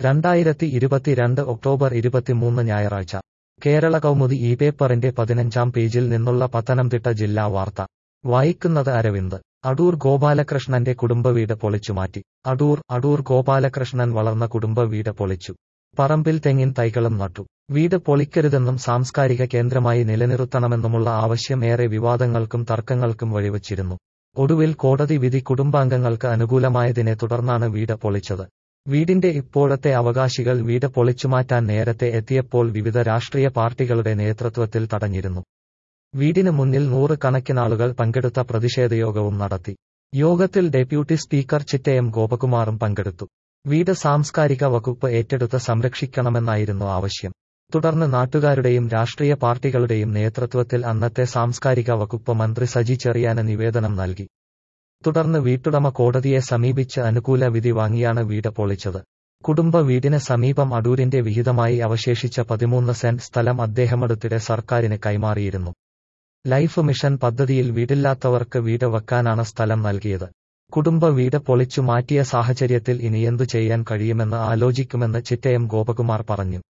രണ്ടായിരത്തി ഇരുപത്തിരണ്ട് ഒക്ടോബർ ഇരുപത്തിമൂന്ന് ഞായറാഴ്ച കേരള കൗമുദി ഈ പേപ്പറിന്റെ പതിനഞ്ചാം പേജിൽ നിന്നുള്ള പത്തനംതിട്ട ജില്ലാ വാർത്ത വായിക്കുന്നത് അരവിന്ദ് അടൂർ ഗോപാലകൃഷ്ണന്റെ കുടുംബവീട് പൊളിച്ചുമാറ്റി അടൂർ അടൂർ ഗോപാലകൃഷ്ണൻ വളർന്ന കുടുംബവീട് പൊളിച്ചു പറമ്പിൽ തെങ്ങിൻ തൈകളും നട്ടു വീട് പൊളിക്കരുതെന്നും സാംസ്കാരിക കേന്ദ്രമായി നിലനിർത്തണമെന്നുമുള്ള ആവശ്യം ഏറെ വിവാദങ്ങൾക്കും തർക്കങ്ങൾക്കും വഴിവച്ചിരുന്നു ഒടുവിൽ കോടതി വിധി കുടുംബാംഗങ്ങൾക്ക് അനുകൂലമായതിനെ തുടർന്നാണ് വീട് പൊളിച്ചത് വീടിന്റെ ഇപ്പോഴത്തെ അവകാശികൾ വീട് പൊളിച്ചുമാറ്റാൻ നേരത്തെ എത്തിയപ്പോൾ വിവിധ രാഷ്ട്രീയ പാർട്ടികളുടെ നേതൃത്വത്തിൽ തടഞ്ഞിരുന്നു വീടിന് മുന്നിൽ നൂറ് കണക്കിനാളുകൾ പങ്കെടുത്ത പ്രതിഷേധയോഗവും നടത്തി യോഗത്തിൽ ഡെപ്യൂട്ടി സ്പീക്കർ ചിറ്റയം ഗോപകുമാറും പങ്കെടുത്തു വീട് സാംസ്കാരിക വകുപ്പ് ഏറ്റെടുത്ത് സംരക്ഷിക്കണമെന്നായിരുന്നു ആവശ്യം തുടർന്ന് നാട്ടുകാരുടെയും രാഷ്ട്രീയ പാർട്ടികളുടെയും നേതൃത്വത്തിൽ അന്നത്തെ സാംസ്കാരിക വകുപ്പ് മന്ത്രി സജി ചെറിയാന് നിവേദനം നൽകി തുടർന്ന് വീട്ടുടമ കോടതിയെ സമീപിച്ച് അനുകൂല വിധി വാങ്ങിയാണ് വീട് പൊളിച്ചത് കുടുംബ വീടിന് സമീപം അടൂരിന്റെ വിഹിതമായി അവശേഷിച്ച പതിമൂന്ന് സെന്റ് സ്ഥലം അദ്ദേഹമടുത്തിടെ സർക്കാരിന് കൈമാറിയിരുന്നു ലൈഫ് മിഷൻ പദ്ധതിയിൽ വീടില്ലാത്തവർക്ക് വീട് വെക്കാനാണ് സ്ഥലം നൽകിയത് കുടുംബ വീട് പൊളിച്ചു മാറ്റിയ സാഹചര്യത്തിൽ ഇനിയെന്തു ചെയ്യാൻ കഴിയുമെന്ന് ആലോചിക്കുമെന്ന് ചിറ്റയം ഗോപകുമാർ പറഞ്ഞു